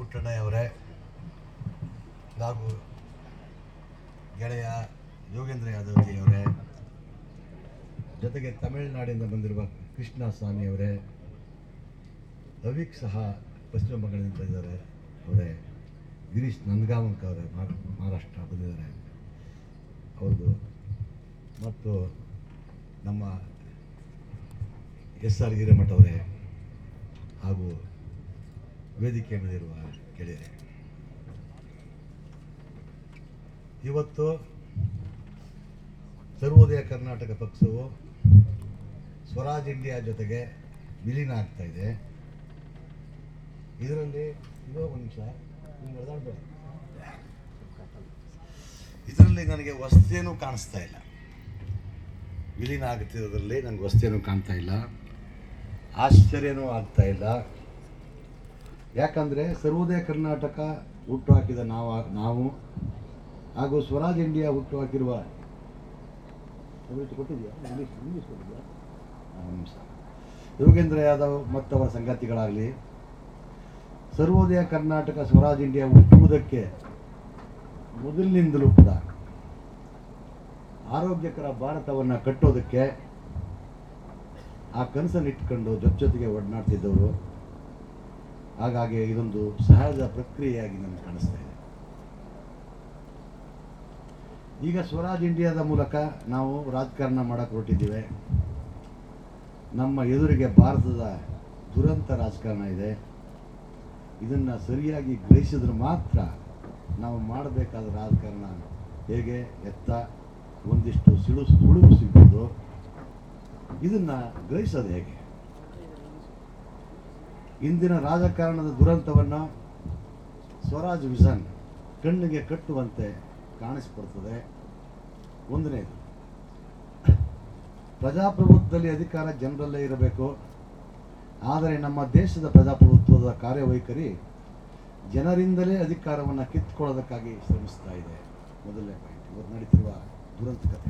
ಪುಟ್ಟಣ್ಣಯವರೇ ಹಾಗೂ ಗೆಳೆಯ ಯೋಗೇಂದ್ರ ಯಾದವ್ಜಿಯವರೇ ಜೊತೆಗೆ ತಮಿಳುನಾಡಿಂದ ಬಂದಿರುವ ಕೃಷ್ಣ ಸ್ವಾಮಿಯವರೇ ಅವಿಕ್ ಸಹ ಪಶ್ಚಿಮ ಬಂಗಾಳದಿಂದ ಬಂದಿದ್ದಾರೆ ಅವರೇ ಗಿರೀಶ್ ನಂದಗಾವಂಕ್ ಅವರೇ ಮಹಾ- ಮಹಾರಾಷ್ಟ್ರ ಬಂದಿದ್ದಾರೆ ಅವ್ರದ್ದು ಮತ್ತು ನಮ್ಮ ಎಸ್ ಆರ್ ಹಿರೇಮಠ ಅವರೇ ಹಾಗೂ ವೇದಿಕೆ ಮೇಲಿರುವ ಗೆಳೆಯರೆ ಇವತ್ತು ಸರ್ವೋದಯ ಕರ್ನಾಟಕ ಪಕ್ಷವು ಸ್ವರಾಜ್ ಇಂಡಿಯಾ ಜೊತೆಗೆ ವಿಲೀನ ಆಗ್ತಾ ಇದೆ ಇದರಲ್ಲಿ ಇದು ಒಂದು ನಿಮಿಷ ನೀನು ನಡೆದಾಡ್ಬೇಡ ಇದರಲ್ಲಿ ನನಗೆ ವಸ್ತೇನೂ ಕಾಣಿಸ್ತಾ ಇಲ್ಲ ವಿಲೀನ ಆಗುತ್ತಿರೋದ್ರಲ್ಲಿ ನನಗೆ ವಸ್ತೇನೂ ಕಾಣ್ತಾ ಇಲ್ಲ ಆಶ್ಚರ್ಯನೂ ಆಗ್ತಾ ಇಲ್ಲ ಯಾಕಂದರೆ ಸರ್ವೋದಯ ಕರ್ನಾಟಕ ಹುಟ್ಟು ಹಾಕಿದ ನಾವು ನಾವು ಹಾಗೂ ಸ್ವರಾಜ್ ಇಂಡಿಯಾ ಹುಟ್ಟು ಹಾಕಿರುವ ಕೊಟ್ಟಿದ್ಯಾ ಇಂಗ್ಲೀಷ್ ಇಂಗ್ಲೀಷ್ ಕೊಟ್ಟಿದ್ಯಾ ಒಂದು ನಿಮಿಷ ಯೋಗೇಂದ್ರ ಯಾದವ್ ಮತ್ತವರ ಸಂಗಾತಿಗಳಾಗಲಿ ಸರ್ವೋದಯ ಕರ್ನಾಟಕ ಸ್ವರಾಜ್ ಇಂಡಿಯಾ ಹುಟ್ಟುವುದಕ್ಕೆ ಮೊದಲಿನಿಂದಲೂ ಕೂಡ ಆರೋಗ್ಯಕರ ಭಾರತವನ್ನು ಕಟ್ಟೋದಕ್ಕೆ ಆ ಕನಸನ್ನು ಇಟ್ಕೊಂಡು ಜೊತೆ ಜೊತೆಗೆ ಒಡನಾಡ್ತಿದ್ದವರು ಹಾಗಾಗಿ ಇದೊಂದು ಸಹಜ ಪ್ರಕ್ರಿಯೆಯಾಗಿ ನನಗೆ ಕಾಣಿಸ್ತಾ ಇದೆ ಈಗ ಸ್ವರಾಜ್ ಇಂಡಿಯಾದ ಮೂಲಕ ನಾವು ರಾಜಕಾರಣ ಮಾಡಕ್ಕೆ ಹೊರಟಿದ್ದೀವಿ ನಮ್ಮ ಎದುರಿಗೆ ಭಾರತದ ದುರಂತ ರಾಜಕಾರಣ ಇದೆ ಇದನ್ನು ಸರಿಯಾಗಿ ಗ್ರಹಿಸಿದ್ರೆ ಮಾತ್ರ ನಾವು ಮಾಡಬೇಕಾದ ರಾಜಕಾರಣ ಹೇಗೆ ಎತ್ತ ಒಂದಿಷ್ಟು ಸಿಳು ಸುಳುವು ಸಿಗ್ಬೋದು ಇದನ್ನು ಗ್ರಹಿಸೋದು ಹೇಗೆ ಇಂದಿನ ರಾಜಕಾರಣದ ದುರಂತವನ್ನು ಸ್ವರಾಜ್ ವಿಷನ್ ಕಣ್ಣಿಗೆ ಕಟ್ಟುವಂತೆ ಕಾಣಿಸಿಕೊಡ್ತದೆ ಒಂದನೇದು ಪ್ರಜಾಪ್ರಭುತ್ವದಲ್ಲಿ ಅಧಿಕಾರ ಜನರಲ್ಲೇ ಇರಬೇಕು ಆದರೆ ನಮ್ಮ ದೇಶದ ಪ್ರಜಾಪ್ರಭುತ್ವದ ಕಾರ್ಯವೈಖರಿ ಜನರಿಂದಲೇ ಅಧಿಕಾರವನ್ನು ಕಿತ್ಕೊಳ್ಳೋದಕ್ಕಾಗಿ ಶ್ರಮಿಸ್ತಾ ಇದೆ ಮೊದಲನೇ ಪಾಯಿಂಟ್ ಇವತ್ತು ನಡೀತಿರುವ ದುರಂತ ಕಥೆ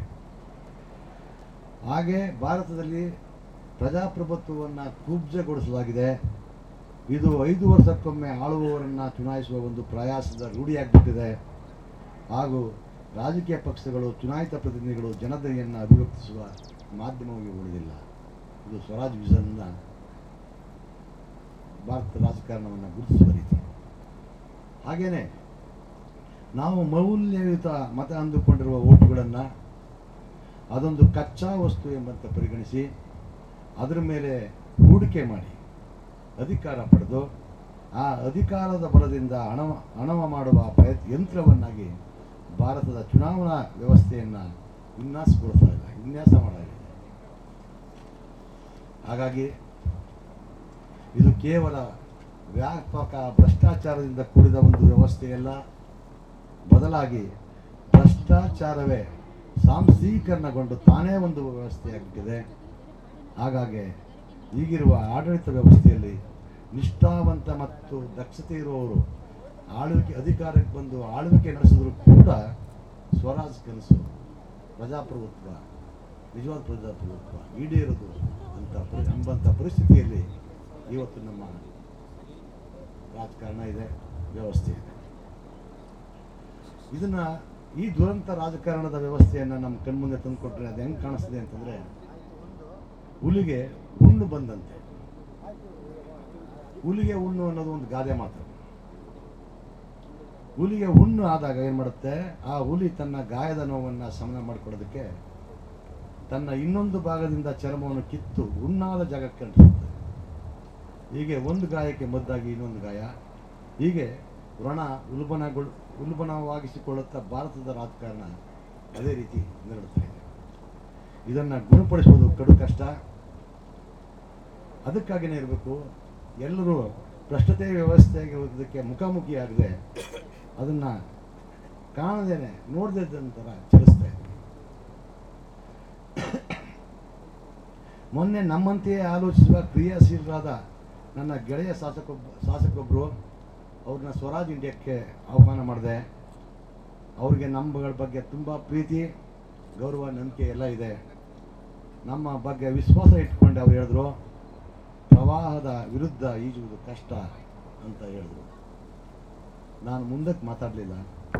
ಹಾಗೆ ಭಾರತದಲ್ಲಿ ಪ್ರಜಾಪ್ರಭುತ್ವವನ್ನು ಕುಬ್ಜಗೊಳಿಸಲಾಗಿದೆ ಇದು ಐದು ವರ್ಷಕ್ಕೊಮ್ಮೆ ಆಳುವವರನ್ನು ಚುನಾಯಿಸುವ ಒಂದು ಪ್ರಯಾಸದ ರೂಢಿಯಾಗ್ಬಿಟ್ಟಿದೆ ಹಾಗೂ ರಾಜಕೀಯ ಪಕ್ಷಗಳು ಚುನಾಯಿತ ಪ್ರತಿನಿಧಿಗಳು ಜನತೆಯನ್ನು ಅಭಿವ್ಯಕ್ತಿಸುವ ಮಾಧ್ಯಮವಾಗಿ ಉಳಿದಿಲ್ಲ ಇದು ಸ್ವರಾಜ್ ವಿಷನ್ನ ಭಾರತ ರಾಜಕಾರಣವನ್ನು ಗುರುತಿಸುವ ರೀತಿ ಹಾಗೆಯೇ ನಾವು ಮೌಲ್ಯಯುತ ಮತ ಅಂದುಕೊಂಡಿರುವ ಓಟುಗಳನ್ನು ಅದೊಂದು ಕಚ್ಚಾ ವಸ್ತು ಎಂಬಂತೆ ಪರಿಗಣಿಸಿ ಅದರ ಮೇಲೆ ಹೂಡಿಕೆ ಮಾಡಿ ಅಧಿಕಾರ ಪಡೆದು ಆ ಅಧಿಕಾರದ ಬಲದಿಂದ ಹಣ ಹಣವ ಮಾಡುವ ಪ್ರಯತ್ನ ಯಂತ್ರವನ್ನಾಗಿ ಭಾರತದ ಚುನಾವಣಾ ವ್ಯವಸ್ಥೆಯನ್ನು ವಿನ್ಯಾಸಗೊಳಿಸ್ತಾ ಇಲ್ಲ ವಿನ್ಯಾಸ ಮಾಡಲಾಗಿದೆ ಹಾಗಾಗಿ ಇದು ಕೇವಲ ವ್ಯಾಪಕ ಭ್ರಷ್ಟಾಚಾರದಿಂದ ಕೂಡಿದ ಒಂದು ವ್ಯವಸ್ಥೆಯಲ್ಲ ಬದಲಾಗಿ ಭ್ರಷ್ಟಾಚಾರವೇ ಸಾಂಸ್ಥೀಕರಣಗೊಂಡು ತಾನೇ ಒಂದು ವ್ಯವಸ್ಥೆಯಾಗಿಬಿಟ್ಟಿದೆ ಹಾಗಾಗಿ ಈಗಿರುವ ಆಡಳಿತ ವ್ಯವಸ್ಥೆಯಲ್ಲಿ ನಿಷ್ಠಾವಂತ ಮತ್ತು ದಕ್ಷತೆ ಇರುವವರು ಆಳ್ವಿಕೆ ಅಧಿಕಾರಕ್ಕೆ ಬಂದು ಆಳ್ವಿಕೆ ನಡೆಸಿದ್ರು ಕೂಡ ಸ್ವರಾಜ್ ಕನಸು ಪ್ರಜಾಪ್ರಭುತ್ವ ನಿಜವಾದ ಪ್ರಜಾಪ್ರಭುತ್ವ ಈಡೇರೋದು ಅಂತ ಪರಿ- ಎಂಬಂಥ ಪರಿಸ್ಥಿತಿಯಲ್ಲಿ ಇವತ್ತು ನಮ್ಮ ರಾಜಕಾರಣ ಇದೆ ವ್ಯವಸ್ಥೆ ಇದೆ ಇದನ್ನ ಈ ದುರಂತ ರಾಜಕಾರಣದ ವ್ಯವಸ್ಥೆಯನ್ನು ನಮ್ಮ ಕಣ್ಮುಂದೆ ತಂದುಕೊಟ್ರೆ ಅದು ಹೆಂಗೆ ಕಾಣಿಸ್ತದೆ ಅಂತಂದರೆ ಹುಲಿಗೆ ಹುಣ್ಣು ಬಂದಂತೆ ಹುಲಿಗೆ ಹುಣ್ಣು ಅನ್ನೋದು ಒಂದು ಗಾದೆ ಮಾತು ಹುಲಿಗೆ ಹುಣ್ಣು ಆದಾಗ ಏನು ಮಾಡುತ್ತೆ ಆ ಹುಲಿ ತನ್ನ ಗಾಯದ ನೋವನ್ನು ಶಮನ ಮಾಡಿಕೊಡೋದಕ್ಕೆ ತನ್ನ ಇನ್ನೊಂದು ಭಾಗದಿಂದ ಚರ್ಮವನ್ನು ಕಿತ್ತು ಹುಣ್ಣಾದ ಜಾಗಕ್ಕೆ ಅಂಟಿಸುತ್ತೆ ಹೀಗೆ ಒಂದು ಗಾಯಕ್ಕೆ ಮದ್ದಾಗಿ ಇನ್ನೊಂದು ಗಾಯ ಹೀಗೆ ವ್ರಣ ಉಲ್ಬಣಗೊಳ್ ಉಲ್ಬಣವಾಗಿಸಿಕೊಳ್ಳುತ್ತಾ ಭಾರತದ ರಾಜಕಾರಣ ಅದೇ ರೀತಿ ನಡೆಯುತ್ತಾ ಇದೆ ಇದನ್ನು ಗುಣಪಡಿಸುವುದು ಕಡು ಕಷ್ಟ ಅದಕ್ಕಾಗಿಯೇ ಇರಬೇಕು ಎಲ್ಲರೂ ಭ್ರಷ್ಟತೆ ವ್ಯವಸ್ಥೆಗೆ ಮುಖಾಮುಖಿಯಾಗದೆ ಅದನ್ನು ಕಾಣದೇನೆ ನೋಡದಂತರ ಚಲಿಸ್ತಾ ಇದೆ ಮೊನ್ನೆ ನಮ್ಮಂತೆಯೇ ಆಲೋಚಿಸುವ ಕ್ರಿಯಾಶೀಲರಾದ ನನ್ನ ಗೆಳೆಯ ಶಾಸಕೊಬ್ಬ ಶಾಸಕೊಬ್ಬರು ಅವ್ರನ್ನ ಸ್ವರಾಜ್ ಇಂಡಿಯಾಕ್ಕೆ ಆಹ್ವಾನ ಮಾಡಿದೆ ಅವ್ರಿಗೆ ನಮ್ಮಗಳ ಬಗ್ಗೆ ತುಂಬ ಪ್ರೀತಿ ಗೌರವ ನಂಬಿಕೆ ಎಲ್ಲ ಇದೆ ನಮ್ಮ ಬಗ್ಗೆ ವಿಶ್ವಾಸ ಇಟ್ಕೊಂಡು ಅವ್ರು ಹೇಳಿದ್ರು ಪ್ರವಾಹದ ವಿರುದ್ಧ ಈಜುವುದು ಕಷ್ಟ ಅಂತ ಹೇಳಿದ್ರು ನಾನು ಮುಂದಕ್ಕೆ ಮಾತಾಡಲಿಲ್ಲ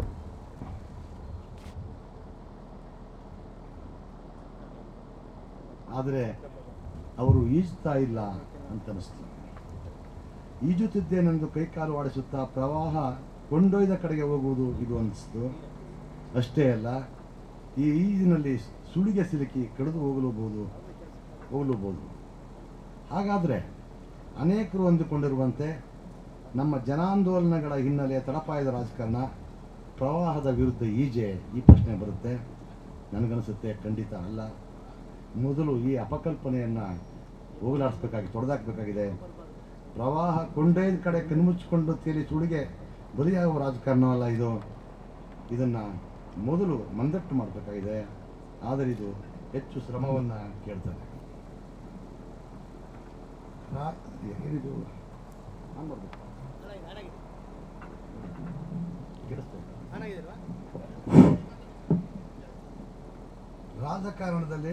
ಆದರೆ ಅವರು ಈಜ್ತಾ ಇಲ್ಲ ಅಂತ ಅನಿಸ್ತು ಈಜುತ್ತಿದ್ದೇನೆಂದು ಕೈಕಾಲು ಆಡಿಸುತ್ತಾ ಪ್ರವಾಹ ಕೊಂಡೊಯ್ದ ಕಡೆಗೆ ಹೋಗುವುದು ಇದು ಅನಿಸ್ತು ಅಷ್ಟೇ ಅಲ್ಲ ಈ ಈಜಿನಲ್ಲಿ ಸುಳಿಗೆ ಸಿಲುಕಿ ಕಡಿದು ಹೋಗಲೂಬಹುದು ಹೋಗಲೂಬಹುದು ಹಾಗಾದರೆ ಅನೇಕರು ಅಂದುಕೊಂಡಿರುವಂತೆ ನಮ್ಮ ಜನಾಂದೋಲನಗಳ ಹಿನ್ನೆಲೆಯ ತಳಪಾಯದ ರಾಜಕಾರಣ ಪ್ರವಾಹದ ವಿರುದ್ಧ ಈಜೆ ಈ ಪ್ರಶ್ನೆ ಬರುತ್ತೆ ನನಗನ್ನಿಸುತ್ತೆ ಖಂಡಿತ ಅಲ್ಲ ಮೊದಲು ಈ ಅಪಕಲ್ಪನೆಯನ್ನು ಹೋಗಲಾಡಿಸ್ಬೇಕಾಗಿ ತೊಡೆದಾಕಬೇಕಾಗಿದೆ ಪ್ರವಾಹ ಕೊಂಡೊಯ್ದ ಕಡೆ ಕಣ್ಮುಚ್ಚಿಕೊಂಡು ತೇಲಿ ಸುಳಿಗೆ ಬಲಿಯಾಗುವ ರಾಜಕಾರಣವಲ್ಲ ಇದು ಇದನ್ನು ಮೊದಲು ಮಂದಟ್ಟು ಮಾಡಬೇಕಾಗಿದೆ ಆದರೆ ಇದು ಹೆಚ್ಚು ಶ್ರಮವನ್ನು ಕೇಳ್ತದೆ ರಾ- ಏನಿದು ಆನ್ ಮಾಡ್ಬೇಕು. ಕೇಳಿಸ್ತಾ ಇಲ್ಲ? ರಾಜಕಾರಣದಲ್ಲಿ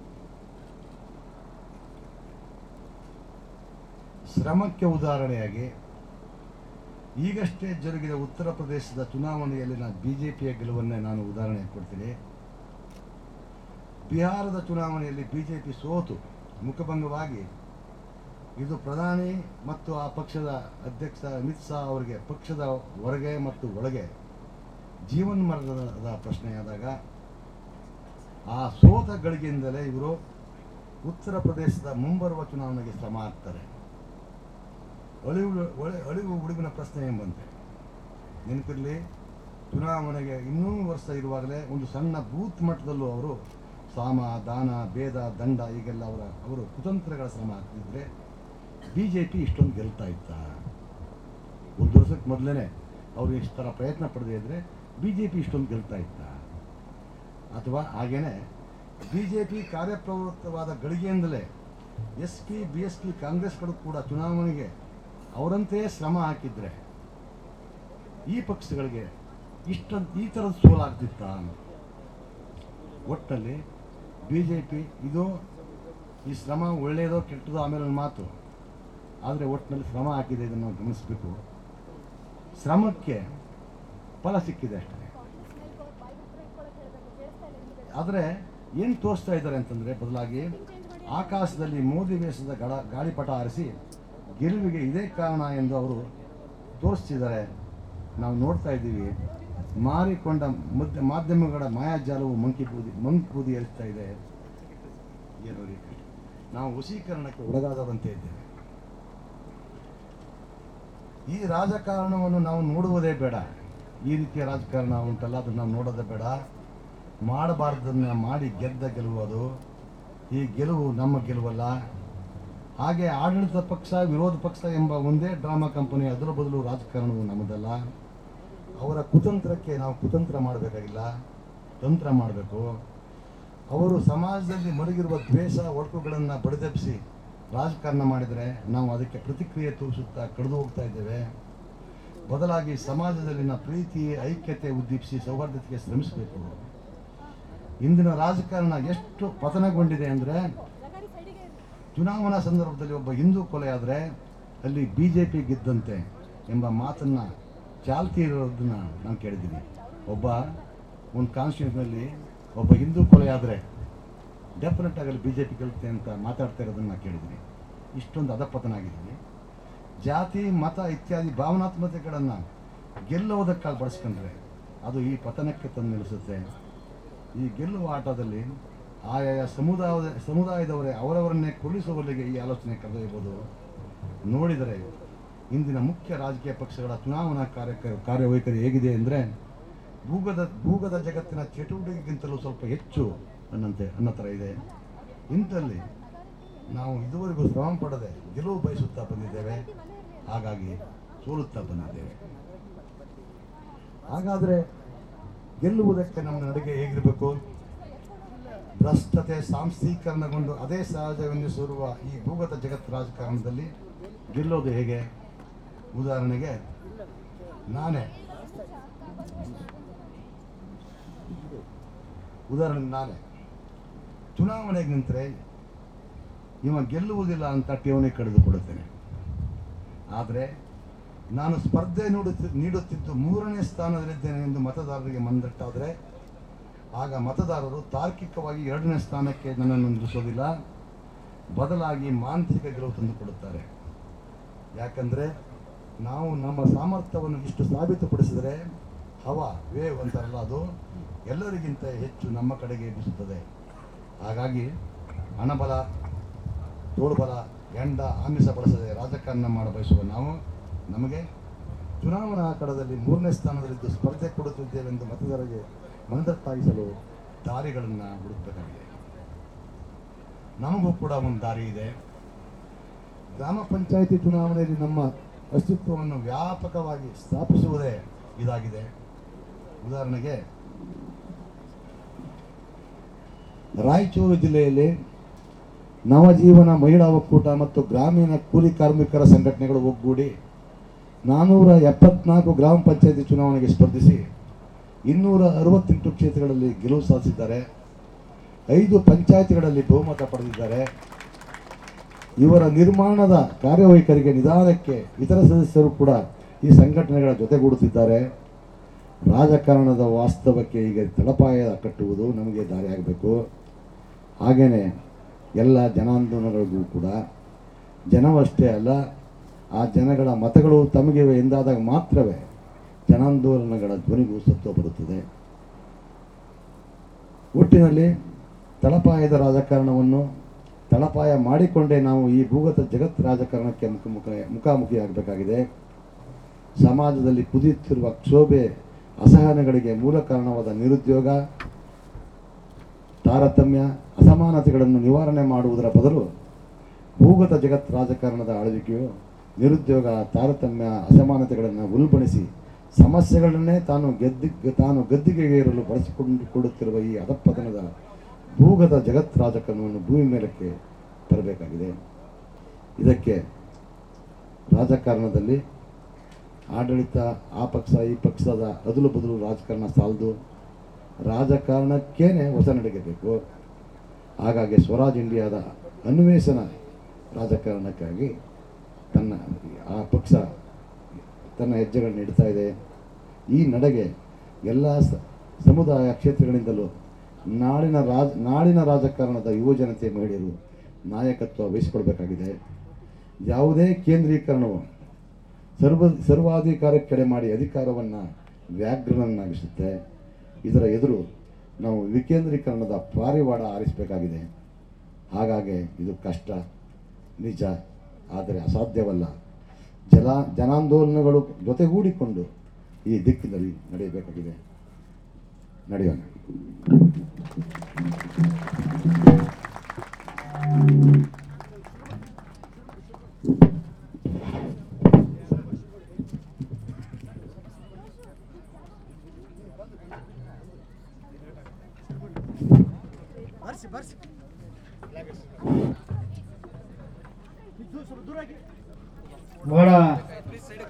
ಶ್ರಮಕ್ಕೆ ಉದಾಹರಣೆಯಾಗಿ ಈಗಷ್ಟೇ ಜರುಗಿದ ಉತ್ತರ ಪ್ರದೇಶದ ಚುನಾವಣೆಯಲ್ಲಿನ ಬಿಜೆಪಿಯ ಗೆಲುವನ್ನೇ ನಾನು ಉದಾಹರಣೆ ಕೊಡ್ತೀನಿ ಬಿಹಾರದ ಚುನಾವಣೆಯಲ್ಲಿ ಬಿಜೆಪಿ ಸೋತು ಮುಖಭಂಗವಾಗಿ ಇದು ಪ್ರಧಾನಿ ಮತ್ತು ಆ ಪಕ್ಷದ ಅಧ್ಯಕ್ಷ ಅಮಿತ್ ಶಾ ಅವರಿಗೆ ಪಕ್ಷದ ಹೊರಗೆ ಮತ್ತು ಒಳಗೆ ಜೀವನ್ಮರಣದ ಪ್ರಶ್ನೆಯಾದಾಗ ಆ ಸೋತ ಗಳಿಗೆಯಿಂದಲೇ ಇವರು ಉತ್ತರ ಪ್ರದೇಶದ ಮುಂಬರುವ ಚುನಾವಣೆಗೆ ಶ್ರಮ ಆಗ್ತಾರೆ ಅಳಿವು ಒಳೆ ಅಳಿವು ಉಳಿವಿನ ಪ್ರಶ್ನೆ ಎಂಬಂತೆ ನೆನಪಿರಲಿ ಚುನಾವಣೆಗೆ ಇನ್ನೂ ವರ್ಷ ಇರುವಾಗಲೇ ಒಂದು ಸಣ್ಣ ಬೂತ್ ಮಟ್ಟದಲ್ಲೂ ಅವರು ಸಾಮ ದಾನ ಭೇದ ದಂಡ ಹೀಗೆಲ್ಲ ಅವರ ಅವರು ಕುತಂತ್ರಗಳ ಶ್ರಮ ಆಗ್ತಿದ್ರೆ ಬಿ ಜೆ ಪಿ ಇಷ್ಟೊಂದು ಗೆಲ್ತಾ ಇತ್ತ ಒಂದು ವರ್ಷಕ್ಕೆ ಮೊದಲೇ ಅವರು ಇಷ್ಟು ಥರ ಪ್ರಯತ್ನ ಪಡದೇ ಇದ್ದರೆ ಬಿ ಜೆ ಪಿ ಇಷ್ಟೊಂದು ಗೆಲ್ತಾ ಇತ್ತ ಅಥವಾ ಹಾಗೇನೆ ಬಿ ಜೆ ಪಿ ಕಾರ್ಯಪ್ರವೃತ್ತವಾದ ಗಳಿಗೆಯಿಂದಲೇ S P B S P ಕಾಂಗ್ರೆಸ್ಗಳು ಕೂಡ ಚುನಾವಣೆಗೆ ಅವರಂತೆಯೇ ಶ್ರಮ ಹಾಕಿದ್ರೆ ಈ ಪಕ್ಷಗಳಿಗೆ ಇಷ್ಟೊಂದು ಈ ಥರದ ಸೋಲಾಗ್ತಿತ್ತ ಒಟ್ಟಲ್ಲಿ ಬಿ ಜೆ ಪಿ ಇದು ಈ ಶ್ರಮ ಒಳ್ಳೆಯದೋ ಕೆಟ್ಟದೋ ಆಮೇಲೆ ಒಂದು ಮಾತು ಆದರೆ ಒಟ್ಟಿನಲ್ಲಿ ಶ್ರಮ ಹಾಕಿದೆ ಇದನ್ನು ನಾವು ಗಮನಿಸಬೇಕು ಶ್ರಮಕ್ಕೆ ಫಲ ಸಿಕ್ಕಿದೆ ಅಷ್ಟೇ ಆದರೆ ಏನು ತೋರಿಸ್ತಾ ಇದ್ದಾರೆ ಅಂತಂದರೆ ಬದಲಾಗಿ ಆಕಾಶದಲ್ಲಿ ಮೋದಿ ವೇಷದ ಗಡ ಗಾಳಿಪಟ ಹಾರಿಸಿ ಗೆಲುವಿಗೆ ಇದೇ ಕಾರಣ ಎಂದು ಅವರು ತೋರಿಸ್ತಿದ್ದಾರೆ ನಾವು ನೋಡ್ತಾ ಇದ್ದೀವಿ ಮಾರಿಕೊಂಡ ಮಧ್ಯ ಮಾಧ್ಯಮಗಳ ಮಾಯಾಜಾಲವು ಮಂಕಿ ಬೂದಿ ಮಂಕ್ ಬೂದಿ ಏರಿಸ್ತಾ ಇದೆ ಏನು ರೀ ನಾವು ವಶೀಕರಣಕ್ಕೆ ಒಳಗಾದವಂತೆ ಇದ್ದೇವೆ ಈ ರಾಜಕಾರಣವನ್ನು ನಾವು ನೋಡುವುದೇ ಬೇಡ ಈ ರೀತಿಯ ರಾಜಕಾರಣ ಉಂಟಲ್ಲ ಅದನ್ನು ನಾವು ನೋಡೋದೇ ಬೇಡ ಮಾಡಬಾರ್ದನ್ನ ಮಾಡಿ ಗೆದ್ದ ಗೆಲುವು ಅದು ಈ ಗೆಲುವು ನಮ್ಮ ಗೆಲುವಲ್ಲ ಹಾಗೆ ಆಡಳಿತ ಪಕ್ಷ ವಿರೋಧ ಪಕ್ಷ ಎಂಬ ಒಂದೇ ಡ್ರಾಮಾ ಕಂಪನಿ ಅದರ ಬದಲು ರಾಜಕಾರಣವು ನಮ್ಮದಲ್ಲ ಅವರ ಕುತಂತ್ರಕ್ಕೆ ನಾವು ಕುತಂತ್ರ ಮಾಡಬೇಕಾಗಿಲ್ಲ ತಂತ್ರ ಮಾಡಬೇಕು ಅವರು ಸಮಾಜದಲ್ಲಿ ಮಡಗಿರುವ ದ್ವೇಷ ಒಡಕುಗಳನ್ನು ಬಡಿದೆಬ್ಬಿಸಿ ರಾಜಕಾರಣ ಮಾಡಿದರೆ ನಾವು ಅದಕ್ಕೆ ಪ್ರತಿಕ್ರಿಯೆ ತೋರಿಸುತ್ತಾ ಕಳೆದು ಹೋಗ್ತಾ ಇದ್ದೇವೆ ಬದಲಾಗಿ ಸಮಾಜದಲ್ಲಿನ ಪ್ರೀತಿ ಐಕ್ಯತೆ ಉದ್ದೀಪಿಸಿ ಸೌಹಾರ್ದತೆಗೆ ಶ್ರಮಿಸಬೇಕು ಇಂದಿನ ರಾಜಕಾರಣ ಎಷ್ಟು ಪತನಗೊಂಡಿದೆ ಅಂದರೆ ಚುನಾವಣಾ ಸಂದರ್ಭದಲ್ಲಿ ಒಬ್ಬ ಹಿಂದೂ ಕೊಲೆಯಾದರೆ ಅಲ್ಲಿ ಬಿ ಜೆ ಪಿ ಗೆದ್ದಂತೆ ಎಂಬ ಮಾತನ್ನು ಚಾಲ್ತಿ ಇರೋದನ್ನ ನಾನು ಕೇಳಿದ್ದೀನಿ ಒಬ್ಬ ಒಂದು ಕಾನ್ಸ್ಟಿಟ್ಯೂನ್ಸ್ನಲ್ಲಿ ಒಬ್ಬ ಹಿಂದೂ ಕೊಲೆಯಾದರೆ ಡೆಫಿನೆಟ್ ಆಗಿ ಬಿ ಜೆ ಪಿ ಗೆಲ್ಲುತ್ತೆ ಅಂತ ಮಾತಾಡ್ತಾ ಇರೋದನ್ನ ನಾನು ಕೇಳಿದ್ದೀನಿ ಇಷ್ಟೊಂದು ಅಧಪತನ ಆಗಿದ್ದೀನಿ ಜಾತಿ ಮತ ಇತ್ಯಾದಿ ಭಾವನಾತ್ಮಕತೆಗಳನ್ನು ಗೆಲ್ಲುವುದಕ್ಕಾಗಿ ಬಳಸ್ಕೊಂಡ್ರೆ ಅದು ಈ ಪತನಕ್ಕೆ ತಂದು ನಿಲ್ಲಿಸುತ್ತೆ ಈ ಗೆಲ್ಲುವ ಆಟದಲ್ಲಿ ಆಯಾಯ ಸಮುದಾಯದ ಸಮುದಾಯದವರೇ ಅವರವರನ್ನೇ ಕೊಲ್ಲಿಸುವಲ್ಲಿಗೆ ಈ ಆಲೋಚನೆ ಕರೆದೊಯ್ಯಬಹುದು ನೋಡಿದರೆ ಇಂದಿನ ಮುಖ್ಯ ರಾಜಕೀಯ ಪಕ್ಷಗಳ ಚುನಾವಣಾ ಕಾರ್ಯ ಕಾರ್ಯವೈಖರಿ ಹೇಗಿದೆ ಅಂದರೆ ಭೂಗದ ಭೂಗದ ಜಗತ್ತಿನ ಚಟುವಟಿಕೆಗಿಂತಲೂ ಸ್ವಲ್ಪ ಹೆಚ್ಚು ಅನ್ನಂತೆ ಅನ್ನೋ ಥರ ಇದೆ ಇಂಥಲ್ಲಿ ನಾವು ಇದುವರೆಗೂ ಶ್ರಮ ಪಡದೆ ಗೆಲುವು ಬಯಸುತ್ತಾ ಬಂದಿದ್ದೇವೆ ಹಾಗಾಗಿ ಸೋಲುತ್ತಾ ಬಂದಿದ್ದೇವೆ ಹಾಗಾದರೆ ಗೆಲ್ಲುವುದಕ್ಕೆ ನಮ್ಮ ನಡಿಗೆ ಹೇಗಿರಬೇಕು ಭ್ರಷ್ಟತೆ ಸಾಂಸ್ಥೀಕರಣಗೊಂಡು ಅದೇ ಸಹಜವೆನ್ನಿಸಿರುವ ಈ ಭೂಗತ ಜಗತ್ ರಾಜಕಾರಣದಲ್ಲಿ ಗೆಲ್ಲೋದು ಹೇಗೆ ಉದಾಹರಣೆಗೆ ನಾನೇ ಉದಾಹರಣೆಗೆ ನಾನೇ ಚುನಾವಣೆಗೆ ನಿಂತರೆ ಇವ ಗೆಲ್ಲುವುದಿಲ್ಲ ಅಂತ ಠೇವಣಿ ಕಡಿದುಕೊಡುತ್ತೇನೆ ಆದರೆ ನಾನು ಸ್ಪರ್ಧೆ ನೀಡುತ್ತಿ ನೀಡುತ್ತಿದ್ದು ಮೂರನೇ ಸ್ಥಾನದಲ್ಲಿದ್ದೇನೆ ಎಂದು ಮತದಾರರಿಗೆ ಮಂದಟ್ಟಾದರೆ ಆಗ ಮತದಾರರು ತಾರ್ಕಿಕವಾಗಿ ಎರಡನೇ ಸ್ಥಾನಕ್ಕೆ ನನ್ನನ್ನು ನಿಲ್ಲಿಸೋದಿಲ್ಲ ಬದಲಾಗಿ ಮಾನಸಿಕ ಗೆಲುವು ತಂದುಕೊಡುತ್ತಾರೆ ಯಾಕಂದರೆ ನಾವು ನಮ್ಮ ಸಾಮರ್ಥ್ಯವನ್ನು ಇಷ್ಟು ಸಾಬೀತುಪಡಿಸಿದರೆ ಹವಾ ವೇವ್ ಅಂತಾರಲ್ಲ ಅದು ಎಲ್ಲರಿಗಿಂತ ಹೆಚ್ಚು ನಮ್ಮ ಕಡೆಗೆ ಬೀಸುತ್ತದೆ ಹಾಗಾಗಿ ಹಣಬಲ ತೋಳುಬಲ ಎಂಡ ಆಮಿಷ ಬಳಸದೆ ರಾಜಕಾರಣ ಮಾಡ ಬಯಸುವ ನಾವು ನಮಗೆ ಚುನಾವಣಾ ಕಡದಲ್ಲಿ ಮೂರನೇ ಸ್ಥಾನದಲ್ಲಿದ್ದು ಸ್ಪರ್ಧೆ ಕೊಡುತ್ತಿದ್ದೇವೆಂದು ಮತದಾರರಿಗೆ ಮನದಟ್ಟಾಗಿಸಲು ದಾರಿಗಳನ್ನು ಹುಡುಕಬೇಕಾಗಿದೆ ನಮಗೂ ಕೂಡ ಒಂದು ದಾರಿ ಇದೆ ಗ್ರಾಮ ಪಂಚಾಯಿತಿ ಚುನಾವಣೆಯಲ್ಲಿ ನಮ್ಮ ಅಸ್ತಿತ್ವವನ್ನು ವ್ಯಾಪಕವಾಗಿ ಸ್ಥಾಪಿಸುವುದೇ ಇದಾಗಿದೆ ಉದಾಹರಣೆಗೆ ರಾಯಚೂರು ಜಿಲ್ಲೆಯಲ್ಲಿ ನವಜೀವನ ಮಹಿಳಾ ಒಕ್ಕೂಟ ಮತ್ತು ಗ್ರಾಮೀಣ ಕೂಲಿ ಕಾರ್ಮಿಕರ ಸಂಘಟನೆಗಳು ಒಗ್ಗೂಡಿ ನಾನ್ನೂರ ಎಪ್ಪತ್ನಾಲ್ಕು ಗ್ರಾಮ ಪಂಚಾಯತಿ ಚುನಾವಣೆಗೆ ಸ್ಪರ್ಧಿಸಿ ಇನ್ನೂರ ಅರವತ್ತೆಂಟು ಕ್ಷೇತ್ರಗಳಲ್ಲಿ ಗೆಲುವು ಸಾಧಿಸಿದ್ದಾರೆ ಐದು ಪಂಚಾಯತಿಗಳಲ್ಲಿ ಬಹುಮತ ಪಡೆದಿದ್ದಾರೆ ಇವರ ನಿರ್ಮಾಣದ ಕಾರ್ಯವೈಖರಿಗೆ ನಿಧಾನಕ್ಕೆ ಇತರ ಸದಸ್ಯರು ಕೂಡ ಈ ಸಂಘಟನೆಗಳ ಜೊತೆಗೂಡುತ್ತಿದ್ದಾರೆ ರಾಜಕಾರಣದ ವಾಸ್ತವಕ್ಕೆ ಈಗ ತಳಪಾಯ ಕಟ್ಟುವುದು ನಮಗೆ ದಾರಿಯಾಗಬೇಕು ಹಾಗೆಯೇ ಎಲ್ಲ ಜನಾಂದೋಲನಗಳಿಗೂ ಕೂಡ ಜನವಷ್ಟೇ ಅಲ್ಲ ಆ ಜನಗಳ ಮತಗಳು ತಮಗಿವೆ ಎಂದಾದಾಗ ಮಾತ್ರವೇ ಜನಾಂದೋಲನಗಳ ಧ್ವನಿಗೂ ಸತ್ವ ಬರುತ್ತದೆ ಒಟ್ಟಿನಲ್ಲಿ ತಳಪಾಯದ ರಾಜಕಾರಣವನ್ನು ತಳಪಾಯ ಮಾಡಿಕೊಂಡೇ ನಾವು ಈ ಭೂಗತ ಜಗತ್ ರಾಜಕಾರಣಕ್ಕೆ ಮುಖ ಮುಖ ಮುಖಾಮುಖಿಯಾಗಬೇಕಾಗಿದೆ ಸಮಾಜದಲ್ಲಿ ಕುದಿಯುತ್ತಿರುವ ಕ್ಷೋಭೆ ಅಸಹನಗಳಿಗೆ ಮೂಲ ಕಾರಣವಾದ ನಿರುದ್ಯೋಗ ತಾರತಮ್ಯ ಅಸಮಾನತೆಗಳನ್ನು ನಿವಾರಣೆ ಮಾಡುವುದರ ಬದಲು ಭೂಗತ ಜಗತ್ ರಾಜಕಾರಣದ ಆಳ್ವಿಕೆಯು ನಿರುದ್ಯೋಗ ತಾರತಮ್ಯ ಅಸಮಾನತೆಗಳನ್ನು ಉಲ್ಬಣಿಸಿ ಸಮಸ್ಯೆಗಳನ್ನೇ ತಾನು ಗೆದ್ದಿ ತಾನು ಗದ್ದಿಗೆಗೇರಲು ಬಳಸಿಕೊಂಡು ಕೊಡುತ್ತಿರುವ ಈ ಅಧಪತನದ ಭೂಗತ ಜಗತ್ ರಾಜಕಾರಣವನ್ನು ಭೂಮಿ ಮೇಲಕ್ಕೆ ತರಬೇಕಾಗಿದೆ ಇದಕ್ಕೆ ರಾಜಕಾರಣದಲ್ಲಿ ಆಡಳಿತ ಆ ಪಕ್ಷ ಈ ಪಕ್ಷದ ಅದಲು ಬದಲು ರಾಜಕಾರಣ ಸಾಲದು ರಾಜಕಾರಣಕ್ಕೇನೆ ಹೊಸ ನಡೆಯಬೇಕು ಹಾಗಾಗಿ ಸ್ವರಾಜ್ ಇಂಡಿಯಾದ ಅನ್ವೇಷಣ ರಾಜಕಾರಣಕ್ಕಾಗಿ ತನ್ನ ಆ ಪಕ್ಷ ತನ್ನ ಹೆಜ್ಜೆಗಳನ್ನು ಇಡ್ತಾ ಇದೆ ಈ ನಡೆಗೆ ಎಲ್ಲ ಸ- ಸಮುದಾಯ ಕ್ಷೇತ್ರಗಳಿಂದಲೂ ನಾಡಿನ ರಾಜ ನಾಡಿನ ರಾಜಕಾರಣದ ಯುವಜನತೆ ಮಹಿಳೆಯರು ನಾಯಕತ್ವ ವಹಿಸಿಕೊಳ್ಬೇಕಾಗಿದೆ ಯಾವುದೇ ಕೇಂದ್ರೀಕರಣವು ಸರ್ವ ಸರ್ವಾಧಿಕಾರಕ್ಕೆಡೆ ಮಾಡಿ ಅಧಿಕಾರವನ್ನು ವ್ಯಾಘ್ರನನ್ನಾಗಿಸುತ್ತೆ ಇದರ ಎದುರು ನಾವು ವಿಕೇಂದ್ರೀಕರಣದ ಪಾರಿವಾಡ ಆರಿಸಬೇಕಾಗಿದೆ ಹಾಗಾಗಿ ಇದು ಕಷ್ಟ ನಿಜ ಆದರೆ ಅಸಾಧ್ಯವಲ್ಲ ಜಲ ಜನಾಂದೋಲನಗಳು ಜೊತೆಗೂಡಿಕೊಂಡು ಈ ದಿಕ್ಕಿನಲ್ಲಿ ನಡೆಯಬೇಕಾಗಿದೆ ನಡೆಯೋಣ ಬರ್ಸಿ ಬರ್ಸಿ ಬಹಳ